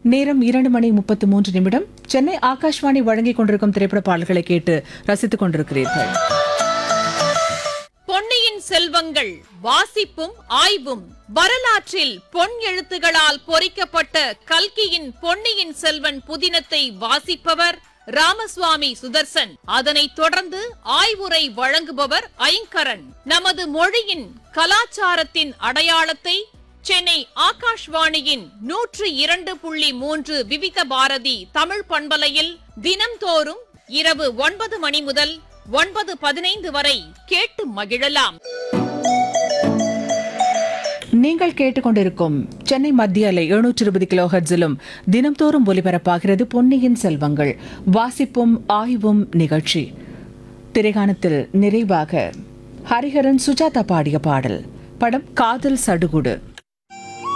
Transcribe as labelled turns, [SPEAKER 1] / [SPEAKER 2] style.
[SPEAKER 1] நேரம் இரண்டு மணி முப்பத்து மூன்று நிமிடம் சென்னை ஆகாஷ்வாணி வழங்கிக் கொண்டிருக்கும் திரைப்பட பாடல்களை கேட்டு ரசித்துக் கொண்டிருக்கிறீர்கள்
[SPEAKER 2] பொன்னியின் செல்வங்கள் வாசிப்பும் ஆய்வும் வரலாற்றில் பொன் எழுத்துகளால் பொறிக்கப்பட்ட கல்கியின் பொன்னியின் செல்வன் புதினத்தை வாசிப்பவர் ராமசுவாமி சுதர்சன் அதனைத் தொடர்ந்து ஆய்வுரை வழங்குபவர் ஐங்கரன் நமது மொழியின் கலாச்சாரத்தின் அடையாளத்தை சென்னை ஆகாஷ்வாணியின் நூற்று இரண்டு புள்ளி மூன்று விவித பாரதி தமிழ் பண்பலையில் தினம்தோறும் இரவு ஒன்பது மணி முதல் ஒன்பது பதினைந்து வரை கேட்டு மகிழலாம்
[SPEAKER 1] நீங்கள் கேட்டுக்கொண்டிருக்கும் சென்னை மத்திய அலை எழுநூற்று இருபது கிலோ ஹெர்ட்ஸிலும் தினம்தோறும் ஒலிபரப்பாகிறது பொன்னியின் செல்வங்கள் வாசிப்பும் ஆய்வும் நிகழ்ச்சி திரைகாணத்தில் நிறைவாக ஹரிஹரன் சுஜாதா பாடிய பாடல் படம் காதல் சடுகுடு